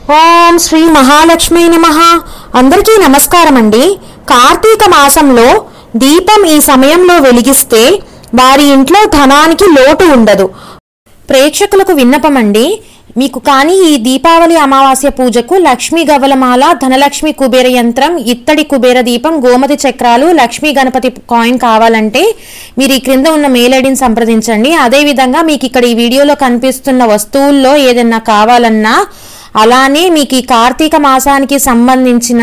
ఓం శ్రీ మహాలక్ష్మి నమ అందరికీ నమస్కారం అండి కార్తీక మాసంలో దీపం ఈ సమయంలో వెలిగిస్తే వారి ఇంట్లో ధనానికి లోటు ఉండదు ప్రేక్షకులకు విన్నపం అండి మీకు కానీ ఈ దీపావళి అమావాస్య పూజకు లక్ష్మీ గవలమాల ధనలక్ష్మి కుబేర యంత్రం ఇత్తడి కుబేర దీపం గోమతి చక్రాలు లక్ష్మీ గణపతి కాయిన్ కావాలంటే మీరు ఈ క్రింద ఉన్న మెయిల్ ఐడిని సంప్రదించండి అదేవిధంగా మీకు ఇక్కడ ఈ వీడియోలో కనిపిస్తున్న వస్తువుల్లో ఏదైనా కావాలన్నా అలానే మీకు ఈ కార్తీక మాసానికి సంబంధించిన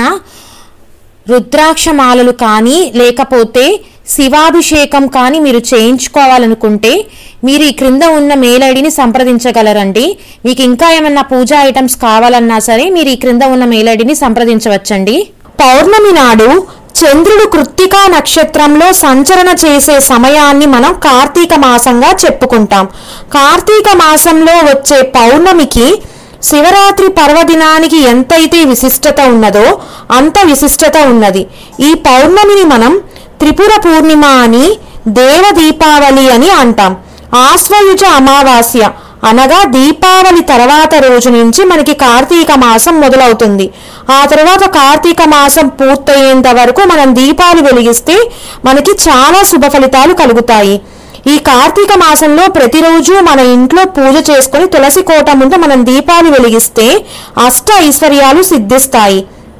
రుద్రాక్ష మాలలు కానీ లేకపోతే శివాభిషేకం కానీ మీరు చేయించుకోవాలనుకుంటే మీరు ఈ క్రింద ఉన్న మెయిల్ ఐడిని సంప్రదించగలరండి మీకు ఇంకా ఏమన్నా పూజా ఐటమ్స్ కావాలన్నా సరే మీరు ఈ క్రింద ఉన్న మెయిల్ ఐడిని సంప్రదించవచ్చండి పౌర్ణమి నాడు చంద్రుడు కృత్తికా నక్షత్రంలో సంచరణ చేసే సమయాన్ని మనం కార్తీక మాసంగా చెప్పుకుంటాం కార్తీక మాసంలో వచ్చే పౌర్ణమికి శివరాత్రి పర్వదినానికి ఎంతైతే విశిష్టత ఉన్నదో అంత విశిష్టత ఉన్నది ఈ పౌర్ణమిని మనం త్రిపుర పూర్ణిమ అని దేవ దీపావళి అని అంటాం ఆశ్వయుజ అమావాస్య అనగా దీపావళి తర్వాత రోజు నుంచి మనకి కార్తీక మాసం మొదలవుతుంది ఆ తర్వాత కార్తీక మాసం పూర్తయ్యేంత వరకు మనం దీపాలు వెలిగిస్తే మనకి చాలా శుభ ఫలితాలు కలుగుతాయి ఈ కార్తీక మాసంలో ప్రతిరోజు మన ఇంట్లో పూజ చేసుకుని తులసి కోట ముందు మనం దీపాలు వెలిగిస్తే అష్ట ఐశ్వర్యాలు సిద్ధిస్తాయి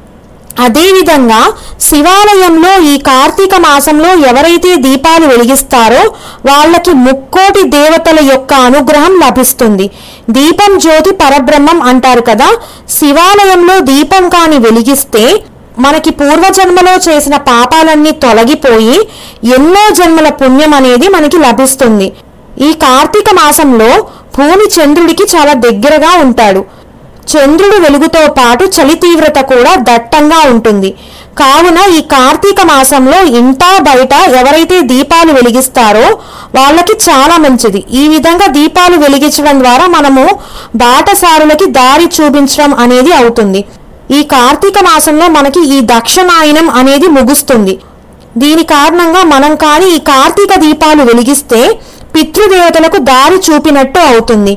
అదేవిధంగా శివాలయంలో ఈ కార్తీక మాసంలో ఎవరైతే దీపాలు వెలిగిస్తారో వాళ్ళకి ముక్కోటి దేవతల యొక్క అనుగ్రహం లభిస్తుంది దీపం జ్యోతి పరబ్రహ్మం అంటారు కదా శివాలయంలో దీపం కాని వెలిగిస్తే మనకి పూర్వజన్మలో చేసిన పాపాలన్నీ తొలగిపోయి ఎన్నో జన్మల పుణ్యం అనేది మనకి లభిస్తుంది ఈ కార్తీక మాసంలో భూమి చంద్రుడికి చాలా దగ్గరగా ఉంటాడు చంద్రుడు వెలుగుతో పాటు చలి తీవ్రత కూడా దట్టంగా ఉంటుంది కావున ఈ కార్తీక మాసంలో ఇంటా బయట ఎవరైతే దీపాలు వెలిగిస్తారో వాళ్ళకి చాలా మంచిది ఈ విధంగా దీపాలు వెలిగించడం ద్వారా మనము బాటసారులకి దారి చూపించడం అనేది అవుతుంది ఈ కార్తీక మాసంలో మనకి ఈ దక్షిణాయనం అనేది ముగుస్తుంది దీని కారణంగా మనం కానీ ఈ కార్తీక దీపాలు వెలిగిస్తే పితృదేవతలకు దారి చూపినట్టు అవుతుంది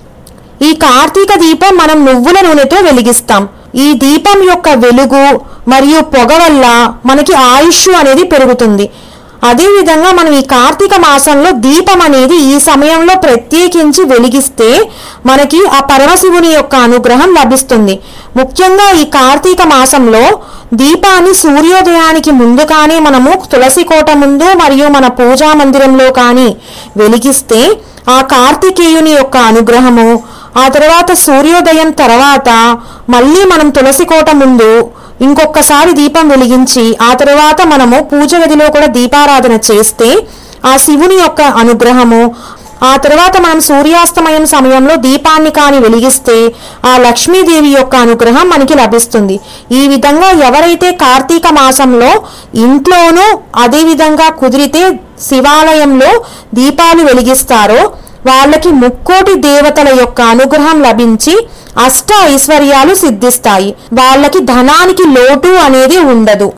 ఈ కార్తీక దీపం మనం నువ్వుల నూనెతో వెలిగిస్తాం ఈ దీపం యొక్క వెలుగు మరియు పొగ వల్ల మనకి ఆయుష్ అనేది పెరుగుతుంది అదేవిధంగా మనం ఈ కార్తీక మాసంలో దీపం అనేది ఈ సమయంలో ప్రత్యేకించి వెలిగిస్తే మనకి ఆ పరమశివుని యొక్క అనుగ్రహం లభిస్తుంది ముఖ్యంగా ఈ కార్తీక మాసంలో దీపాన్ని సూర్యోదయానికి ముందుగానే మనము తులసి కోట ముందు మరియు మన పూజా మందిరంలో కానీ వెలిగిస్తే ఆ కార్తికేయుని యొక్క అనుగ్రహము ఆ తర్వాత సూర్యోదయం తర్వాత మళ్ళీ మనం తులసి కోట ముందు ఇంకొకసారి దీపం వెలిగించి ఆ తర్వాత మనము పూజ గదిలో కూడా దీపారాధన చేస్తే ఆ శివుని యొక్క అనుగ్రహము ఆ తర్వాత మనం సూర్యాస్తమయం సమయంలో దీపాన్ని కాని వెలిగిస్తే ఆ లక్ష్మీదేవి యొక్క అనుగ్రహం మనకి లభిస్తుంది ఈ విధంగా ఎవరైతే కార్తీక మాసంలో ఇంట్లోనూ అదేవిధంగా కుదిరితే శివాలయంలో దీపాలు వెలిగిస్తారో వాళ్ళకి ముక్కోటి దేవతల యొక్క అనుగ్రహం లభించి అష్ట ఐశ్వర్యాలు సిద్ధిస్తాయి వాళ్ళకి ధనానికి లోటు అనేది ఉండదు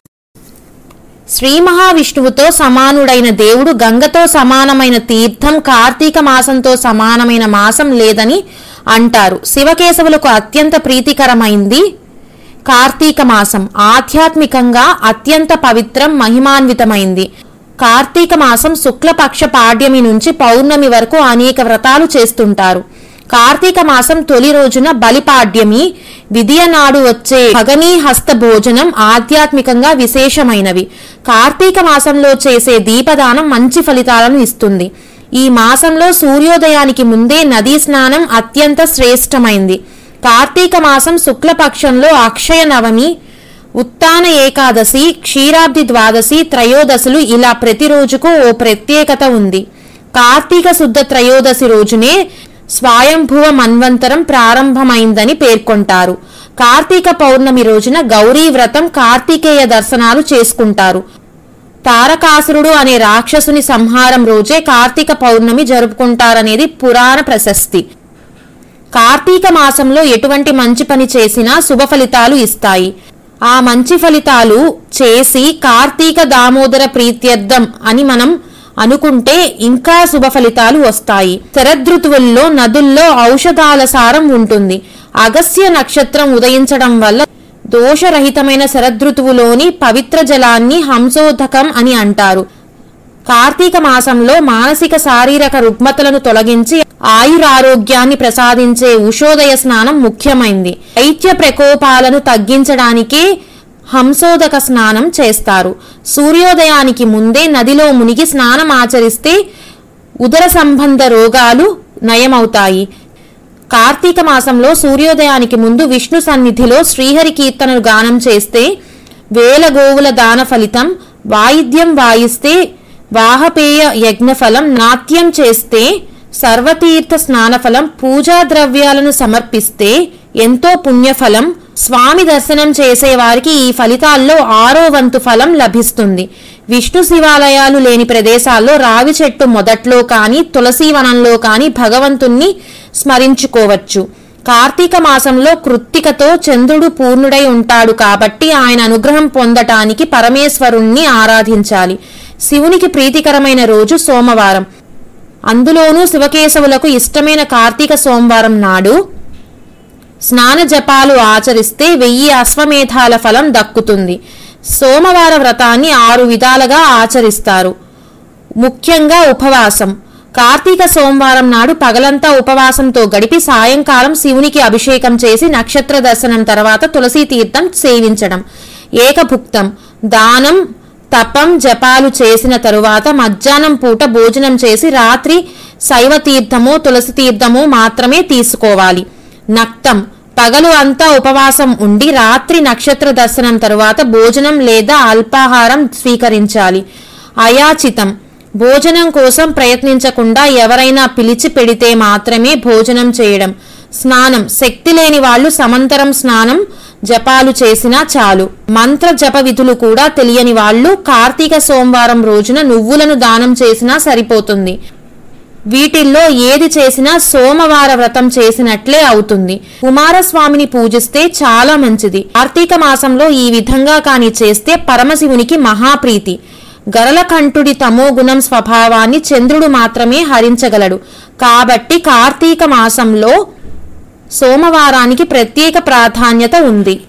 శ్రీ మహావిష్ణువుతో సమానుడైన దేవుడు గంగతో సమానమైన తీర్థం కార్తీక మాసంతో సమానమైన మాసం లేదని అంటారు శివకేశవులకు అత్యంత ప్రీతికరమైంది కార్తీక మాసం ఆధ్యాత్మికంగా అత్యంత పవిత్రం మహిమాన్వితమైంది కార్తీక మాసం శుక్లపక్ష పాడ్యమి నుంచి పౌర్ణమి వరకు అనేక వ్రతాలు చేస్తుంటారు కార్తీక మాసం తొలి రోజున బలిపాడ్యమి విధియ నాడు వచ్చే భగనీ హస్త భోజనం ఆధ్యాత్మికంగా విశేషమైనవి కార్తీక మాసంలో చేసే దీపదానం మంచి ఫలితాలను ఇస్తుంది ఈ మాసంలో సూర్యోదయానికి ముందే నదీ స్నానం అత్యంత శ్రేష్టమైంది కార్తీక మాసం శుక్లపక్షంలో అక్షయ నవమి ఉత్తాన ఏకాదశి క్షీరాబ్ది ద్వాదశి త్రయోదశులు ఇలా ప్రతి రోజుకు ఓ ప్రత్యేకత ఉంది కార్తీక శుద్ధ త్రయోదశి రోజునే స్వయంభువ మన్వంతరం ప్రారంభమైందని పేర్కొంటారు కార్తీక పౌర్ణమి రోజున గౌరీ వ్రతం కార్తీకేయ దర్శనాలు చేసుకుంటారు తారకాసురుడు అనే రాక్షసుని సంహారం రోజే కార్తీక పౌర్ణమి జరుపుకుంటారనేది పురాణ ప్రశస్తి కార్తీక మాసంలో ఎటువంటి మంచి పని చేసినా శుభ ఫలితాలు ఇస్తాయి ఆ మంచి ఫలితాలు చేసి కార్తీక దామోదర ప్రీత్యర్థం అని మనం అనుకుంటే ఇంకా శుభ ఫలితాలు వస్తాయి శరదృతువుల్లో నదుల్లో ఔషధాల సారం ఉంటుంది అగస్య నక్షత్రం ఉదయించడం వల్ల దోషరహితమైన శరదృతువులోని పవిత్ర జలాన్ని హంసోదకం అని అంటారు కార్తీక మాసంలో మానసిక శారీరక రుగ్మతలను తొలగించి ఆయురారోగ్యాన్ని ప్రసాదించే ఉషోదయ స్నానం ముఖ్యమైంది దైత్య ప్రకోపాలను తగ్గించడానికే హంసోదక స్నానం చేస్తారు సూర్యోదయానికి ముందే నదిలో మునిగి స్నానం ఆచరిస్తే ఉదర సంబంధ రోగాలు నయమవుతాయి కార్తీక మాసంలో సూర్యోదయానికి ముందు విష్ణు సన్నిధిలో శ్రీహరి కీర్తనలు గానం చేస్తే వేల గోవుల దాన ఫలితం వాయిద్యం వాయిస్తే వాహపేయ యజ్ఞఫలం నాట్యం చేస్తే సర్వతీర్థ స్నానఫలం పూజా ద్రవ్యాలను సమర్పిస్తే ఎంతో పుణ్యఫలం స్వామి దర్శనం చేసే వారికి ఈ ఫలితాల్లో ఆరో వంతు ఫలం లభిస్తుంది విష్ణు శివాలయాలు లేని ప్రదేశాల్లో రావి చెట్టు మొదట్లో కానీ తులసి వనంలో కానీ భగవంతుణ్ణి స్మరించుకోవచ్చు కార్తీక మాసంలో కృత్తికతో చంద్రుడు పూర్ణుడై ఉంటాడు కాబట్టి ఆయన అనుగ్రహం పొందటానికి పరమేశ్వరుణ్ణి ఆరాధించాలి శివునికి ప్రీతికరమైన రోజు సోమవారం అందులోనూ శివకేశవులకు ఇష్టమైన కార్తీక సోమవారం నాడు స్నాన జపాలు ఆచరిస్తే వెయ్యి అశ్వమేధాల ఫలం దక్కుతుంది సోమవార వ్రతాన్ని ఆరు విధాలుగా ఆచరిస్తారు ముఖ్యంగా ఉపవాసం కార్తీక సోమవారం నాడు పగలంతా ఉపవాసంతో గడిపి సాయంకాలం శివునికి అభిషేకం చేసి నక్షత్ర దర్శనం తర్వాత తులసి తీర్థం సేవించడం ఏకభుక్తం దానం తపం జపాలు చేసిన తరువాత మధ్యాహ్నం పూట భోజనం చేసి రాత్రి శైవ తీర్థమో తులసి తీర్థమో మాత్రమే తీసుకోవాలి నక్తం పగలు అంతా ఉపవాసం ఉండి రాత్రి నక్షత్ర దర్శనం తరువాత భోజనం లేదా అల్పాహారం స్వీకరించాలి అయాచితం భోజనం కోసం ప్రయత్నించకుండా ఎవరైనా పిలిచి పెడితే మాత్రమే భోజనం చేయడం స్నానం శక్తి లేని వాళ్ళు సమంతరం స్నానం జపాలు చేసినా చాలు మంత్ర జప విధులు కూడా తెలియని వాళ్ళు కార్తీక సోమవారం రోజున నువ్వులను దానం చేసినా సరిపోతుంది వీటిల్లో ఏది చేసినా సోమవార వ్రతం చేసినట్లే అవుతుంది కుమారస్వామిని పూజిస్తే చాలా మంచిది కార్తీక మాసంలో ఈ విధంగా కాని చేస్తే పరమశివునికి మహాప్రీతి గరలకంఠుడి తమోగుణం స్వభావాన్ని చంద్రుడు మాత్రమే హరించగలడు కాబట్టి కార్తీక మాసంలో సోమవారానికి ప్రత్యేక ప్రాధాన్యత ఉంది